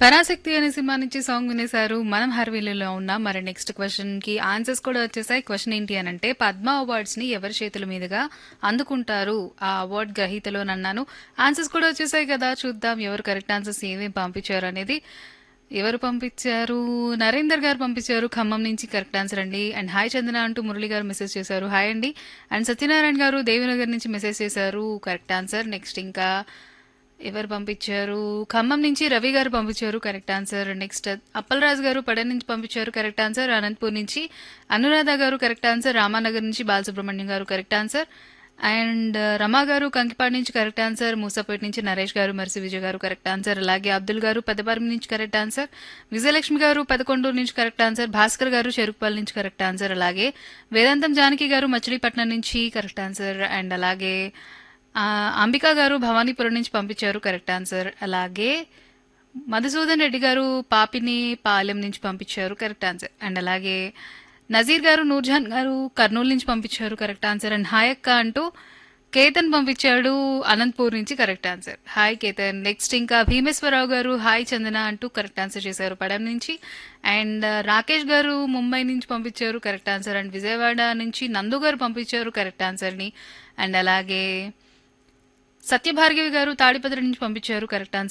పరాశక్తి అనే సినిమా నుంచి సాంగ్ వినేశారు మనం హర్వీలలో ఉన్నాం మరి నెక్స్ట్ క్వశ్చన్ కి ఆన్సర్స్ కూడా వచ్చేసాయి క్వశ్చన్ ఏంటి అని అంటే పద్మ అవార్డ్స్ ని ఎవరి చేతుల మీదుగా అందుకుంటారు ఆ అవార్డ్ గ్రహీతలో అన్నాను ఆన్సర్స్ కూడా వచ్చేసాయి కదా చూద్దాం ఎవరు కరెక్ట్ ఆన్సర్స్ ఏమేమి పంపించారు అనేది ఎవరు పంపించారు నరేందర్ గారు పంపించారు ఖమ్మం నుంచి కరెక్ట్ ఆన్సర్ అండి అండ్ హాయ్ చందన అంటూ మురళి గారు మెసేజ్ చేశారు హాయ్ అండి అండ్ సత్యనారాయణ గారు దేవినగర్ నుంచి మెసేజ్ చేశారు కరెక్ట్ ఆన్సర్ నెక్స్ట్ ఇంకా ఎవరు పంపించారు ఖమ్మం నుంచి రవి గారు పంపించారు కరెక్ట్ ఆన్సర్ నెక్స్ట్ అప్పలరాజు గారు పడ నుంచి పంపించారు కరెక్ట్ ఆన్సర్ అనంతపూర్ నుంచి అనురాధ గారు కరెక్ట్ ఆన్సర్ రామానగర్ నుంచి బాలసుబ్రహ్మణ్యం గారు కరెక్ట్ ఆన్సర్ అండ్ రమా గారు కంకిపాడు నుంచి కరెక్ట్ ఆన్సర్ మూసాపేట నుంచి నరేష్ గారు మరిసి విజయ్ గారు కరెక్ట్ ఆన్సర్ అలాగే అబ్దుల్ గారు పెద్దపారం నుంచి కరెక్ట్ ఆన్సర్ విజయలక్ష్మి గారు పదకొండూరు నుంచి కరెక్ట్ ఆన్సర్ భాస్కర్ గారు చెరుకుపల్లి నుంచి కరెక్ట్ ఆన్సర్ అలాగే వేదాంతం జానకి గారు మచిలీపట్నం నుంచి కరెక్ట్ ఆన్సర్ అండ్ అలాగే ఆ, అంబికా గారు భవానీపురం నుంచి పంపించారు కరెక్ట్ ఆన్సర్ అలాగే మధుసూదన్ రెడ్డి గారు పాపిని పాలెం నుంచి పంపించారు కరెక్ట్ ఆన్సర్ అండ్ అలాగే నజీర్ గారు నూర్జహాన్ గారు కర్నూలు నుంచి పంపించారు కరెక్ట్ ఆన్సర్ అండ్ హాయ్ అక్క అంటూ కేతన్ పంపించాడు అనంతపూర్ నుంచి correct answer hi Ketan next ఇంకా భీమేశ్వరరావు గారు హాయ్ చందన అంటూ కరెక్ట్ ఆన్సర్ చేశారు పడం నుంచి అండ్ రాకేష్ గారు ముంబై నుంచి పంపించారు కరెక్ట్ ఆన్సర్ అండ్ విజయవాడ నుంచి నందు గారు పంపించారు కరెక్ట్ ఆన్సర్ని అండ్ అలాగే సత్యభార్గవి గారు తాడిపత్రి నుంచి పంపించారు కరెక్ట్ ఆన్సర్